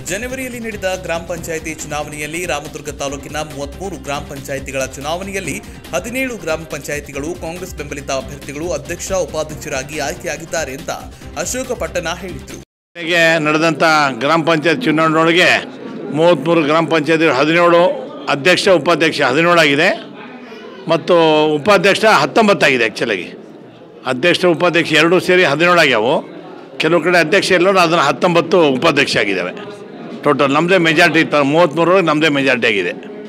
ಜನವರಿಯಲ್ಲಿ ನಡೆದ ಗ್ರಾಮ ಪಂಚಾಯಿತಿ ಚುನಾವಣೆಯಲ್ಲಿ ರಾಮದುರ್ಗ ತಾಲೂಕಿನ ಮೂವತ್ಮೂರು ಗ್ರಾಮ ಪಂಚಾಯಿತಿಗಳ ಚುನಾವಣೆಯಲ್ಲಿ ಹದಿನೇಳು ಗ್ರಾಮ ಪಂಚಾಯಿತಿಗಳು ಕಾಂಗ್ರೆಸ್ ಬೆಂಬಲಿತ ಅಭ್ಯರ್ಥಿಗಳು ಅಧ್ಯಕ್ಷ ಉಪಾಧ್ಯಕ್ಷರಾಗಿ ಆಯ್ಕೆಯಾಗಿದ್ದಾರೆ ಅಂತ ಅಶೋಕ ಪಟ್ಟಣ ಹೇಳಿದರು ಗೆ ನಡೆದಂಥ ಗ್ರಾಮ ಪಂಚಾಯತ್ ಚುನಾವಣೆಯೊಳಗೆ ಮೂವತ್ತ್ಮೂರು ಗ್ರಾಮ ಪಂಚಾಯತ್ ಹದಿನೇಳು ಅಧ್ಯಕ್ಷ ಉಪಾಧ್ಯಕ್ಷ ಹದಿನೇಳಾಗಿದೆ ಮತ್ತು ಉಪಾಧ್ಯಕ್ಷ ಹತ್ತೊಂಬತ್ತಾಗಿದೆ ಆ್ಯಕ್ಚುಲಾಗಿ ಅಧ್ಯಕ್ಷ ಉಪಾಧ್ಯಕ್ಷ ಎರಡೂ ಸೇರಿ ಹದಿನೇಳು ಆಗ್ಯಾವು ಕೆಲವು ಕಡೆ ಅಧ್ಯಕ್ಷ ಎಲ್ಲರೂ ಅದನ್ನು ಹತ್ತೊಂಬತ್ತು ಉಪಾಧ್ಯಕ್ಷ ಆಗಿದ್ದಾವೆ ಟೋಟಲ್ ನಮ್ಮದೇ ಮೆಜಾರಿಟಿ ಇತ್ತು ಮೂವತ್ತ್ಮೂರೊಳಗೆ ನಮ್ಮದೇ ಮೆಜಾರಿಟಿ ಆಗಿದೆ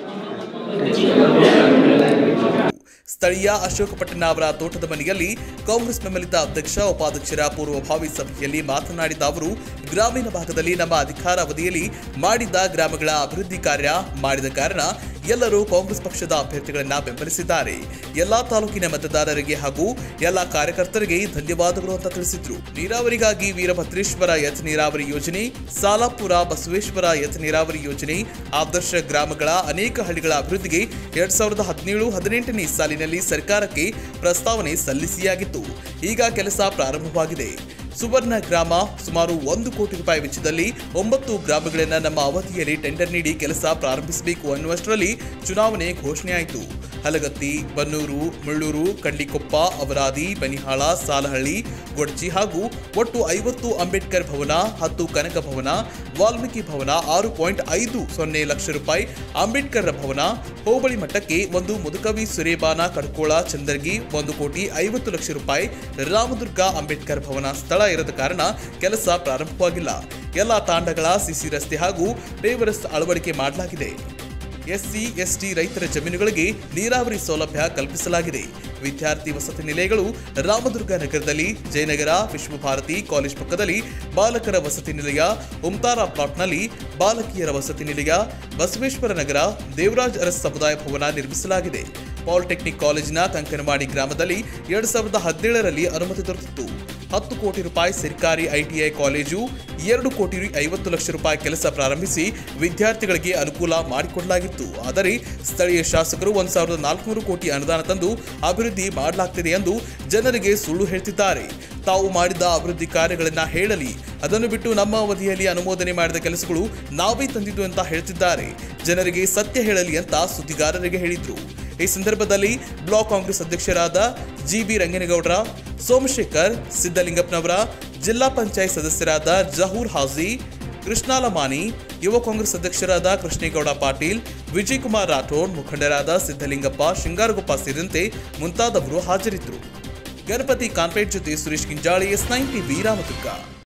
ಸ್ಥಳೀಯ ಅಶೋಕ ಪಟ್ಟಣ ಅವರ ತೋಟದ ಮನೆಯಲ್ಲಿ ಕಾಂಗ್ರೆಸ್ ಬೆಂಬಲಿತ ಅಧ್ಯಕ್ಷ ಉಪಾಧ್ಯಕ್ಷರ ಪೂರ್ವಭಾವಿ ಸಭೆಯಲ್ಲಿ ಮಾತನಾಡಿದ ಅವರು ಗ್ರಾಮೀಣ ಭಾಗದಲ್ಲಿ ನಮ್ಮ ಅಧಿಕಾರ ಅವಧಿಯಲ್ಲಿ ಮಾಡಿದ ಗ್ರಾಮಗಳ ಅಭಿವೃದ್ಧಿ ಕಾರ್ಯ ಮಾಡಿದ ಕಾರಣ ಎಲ್ಲರೂ ಕಾಂಗ್ರೆಸ್ ಪಕ್ಷದ ಅಭ್ಯರ್ಥಿಗಳನ್ನ ಬೆಂಬಲಿಸಿದ್ದಾರೆ ಎಲ್ಲಾ ತಾಲೂಕಿನ ಮತದಾರರಿಗೆ ಹಾಗೂ ಎಲ್ಲಾ ಕಾರ್ಯಕರ್ತರಿಗೆ ಧನ್ಯವಾದಗಳು ಅಂತ ತಿಳಿಸಿದ್ರು ನೀರಾವರಿಗಾಗಿ ವೀರಭದ್ರೇಶ್ವರ ಯತ್ ನೀರಾವರಿ ಯೋಜನೆ ಸಾಲಾಪುರ ಬಸವೇಶ್ವರ ಯತ್ ನೀರಾವರಿ ಯೋಜನೆ ಆದರ್ಶ ಗ್ರಾಮಗಳ ಅನೇಕ ಹಳ್ಳಿಗಳ ಅಭಿವೃದ್ಧಿಗೆ ಎರಡ್ ಸಾವಿರದ ಹದಿನೇಳು ಹದಿನೆಂಟನೇ ಸಾಲಿನಲ್ಲಿ ಸರ್ಕಾರಕ್ಕೆ ಪ್ರಸ್ತಾವನೆ ಸಲ್ಲಿಸಿಯಾಗಿತ್ತು ಈಗ ಕೆಲಸ ಪ್ರಾರಂಭವಾಗಿದೆ ಸುವರ್ಣ ಗ್ರಾಮ ಸುಮಾರು ಒಂದು ಕೋಟಿ ರೂಪಾಯಿ ವೆಚ್ಚದಲ್ಲಿ ಒಂಬತ್ತು ಗ್ರಾಮಗಳನ್ನು ನಮ್ಮ ಅವಧಿಯಲ್ಲಿ ಟೆಂಡರ್ ನೀಡಿ ಕೆಲಸ ಪ್ರಾರಂಭಿಸಬೇಕು ಅನ್ನುವಷ್ಟರಲ್ಲಿ ಚುನಾವಣೆ ಘೋಷಣೆಯಾಯಿತು ಹಲಗತ್ತಿ ಬನ್ನೂರು ಮುಳ್ಳೂರು ಕಂಡಿಕೊಪ್ಪ ಅವರಾದಿ ಬನಿಹಾಳ ಸಾಲಹಳ್ಳಿ ಗೊಡ್ಚಿ ಹಾಗೂ ಒಟ್ಟು ಐವತ್ತು ಅಂಬೇಡ್ಕರ್ ಭವನ ಹತ್ತು ಕನಕ ಭವನ ವಾಲ್ಮೀಕಿ ಭವನ ಆರು ಪಾಯಿಂಟ್ ಐದು ಸೊನ್ನೆ ಲಕ್ಷ ರೂಪಾಯಿ ಅಂಬೇಡ್ಕರ್ ಭವನ ಹೋಬಳಿ ಮಟ್ಟಕ್ಕೆ ಒಂದು ಮುದುಕವಿ ಸುರೇಬಾನ ಕಡ್ಕೋಳ ಚಂದರ್ಗಿ ಒಂದು ಕೋಟಿ ಐವತ್ತು ಲಕ್ಷ ರೂಪಾಯಿ ರಾಮದುರ್ಗ ಅಂಬೇಡ್ಕರ್ ಭವನ ಸ್ಥಳ ಇರದ ಕಾರಣ ಕೆಲಸ ಪ್ರಾರಂಭವಾಗಿಲ್ಲ ಎಲ್ಲ ತಾಂಡಗಳ ಸಿಸಿ ರಸ್ತೆ ಹಾಗೂ ಪೇವರಸ್ ಅಳವಡಿಕೆ ಮಾಡಲಾಗಿದೆ ಎಸ್ಸಿ ಎಸ್ಟಿ ರೈತರ ಜಮೀನುಗಳಿಗೆ ನೀರಾವರಿ ಸೌಲಭ್ಯ ಕಲ್ಪಿಸಲಾಗಿದೆ ವಿದ್ಯಾರ್ಥಿ ವಸತಿ ನಿಲಯಗಳು ರಾಮದುರ್ಗ ನಗರದಲ್ಲಿ ಜಯನಗರ ವಿಶ್ವಭಾರತಿ ಕಾಲೇಜ್ ಪಕ್ಕದಲ್ಲಿ ಬಾಲಕರ ವಸತಿ ನಿಲಯ ಉಮ್ತಾರ ಪ್ಲಾಟ್ನಲ್ಲಿ ಬಾಲಕಿಯರ ವಸತಿ ನಿಲಯ ಬಸವೇಶ್ವರ ನಗರ ದೇವರಾಜ್ ಅರಸ್ ಸಮುದಾಯ ಭವನ ನಿರ್ಮಿಸಲಾಗಿದೆ ಪಾಲಿಟೆಕ್ನಿಕ್ ಕಾಲೇಜಿನ ಕಂಕನವಾಡಿ ಗ್ರಾಮದಲ್ಲಿ ಎರಡ್ ಸಾವಿರದ ಹದಿನೇಳರಲ್ಲಿ ಅನುಮತಿ ದೊರೆತಿತ್ತು ಹತ್ತು ಕೋಟಿ ರೂಪಾಯಿ ಸರ್ಕಾರಿ ಐಟಿಐ ಕಾಲೇಜು ಎರಡು ಕೋಟಿ ಐವತ್ತು ಲಕ್ಷ ರೂಪಾಯಿ ಕೆಲಸ ಪ್ರಾರಂಭಿಸಿ ವಿದ್ಯಾರ್ಥಿಗಳಿಗೆ ಅನುಕೂಲ ಮಾಡಿಕೊಡಲಾಗಿತ್ತು ಆದರೆ ಸ್ಥಳೀಯ ಶಾಸಕರು ಒಂದ್ ಸಾವಿರದ ನಾಲ್ಕುನೂರು ಕೋಟಿ ಅನುದಾನ ತಂದು ಅಭಿವೃದ್ಧಿ ಮಾಡಲಾಗ್ತಿದೆ ಎಂದು ಜನರಿಗೆ ಸುಳ್ಳು ಹೇಳ್ತಿದ್ದಾರೆ ತಾವು ಮಾಡಿದ ಅಭಿವೃದ್ಧಿ ಕಾರ್ಯಗಳನ್ನ ಹೇಳಲಿ ಅದನ್ನು ಬಿಟ್ಟು ನಮ್ಮ ಅವಧಿಯಲ್ಲಿ ಅನುಮೋದನೆ ಮಾಡಿದ ಕೆಲಸಗಳು ನಾವೇ ತಂದಿದ್ದು ಅಂತ ಹೇಳ್ತಿದ್ದಾರೆ ಜನರಿಗೆ ಸತ್ಯ ಹೇಳಲಿ ಅಂತ ಸುದ್ದಿಗಾರರಿಗೆ ಹೇಳಿದ್ರು ಈ ಸಂದರ್ಭದಲ್ಲಿ ಬ್ಲಾಕ್ ಕಾಂಗ್ರೆಸ್ ಅಧ್ಯಕ್ಷರಾದ ಜಿ ಬಿ ರಂಗನಗೌಡರ ಸೋಮಶೇಖರ್ ಸಿದ್ದಲಿಂಗಪ್ಪನವರ ಜಿಲ್ಲಾ ಪಂಚಾಯತ್ ಸದಸ್ಯರಾದ ಜಹೂರ್ ಹಾಜಿ ಕೃಷ್ಣಾಲಮಾನಿ ಯುವ ಕಾಂಗ್ರೆಸ್ ಅಧ್ಯಕ್ಷರಾದ ಕೃಷ್ಣೇಗೌಡ ಪಾಟೀಲ್ ವಿಜಯ್ ಕುಮಾರ್ ರಾಠೋಡ್ ಮುಖಂಡರಾದ ಸಿದ್ದಲಿಂಗಪ್ಪ ಶಿಂಗಾರಗುಪ್ಪ ಸೇರಿದಂತೆ ಮುಂತಾದವರು ಹಾಜರಿದ್ದರು ಗಣಪತಿ ಕಾನ್ಪೇಟ್ ಜೊತೆ Suresh Kinjali S nine TV Ramdurg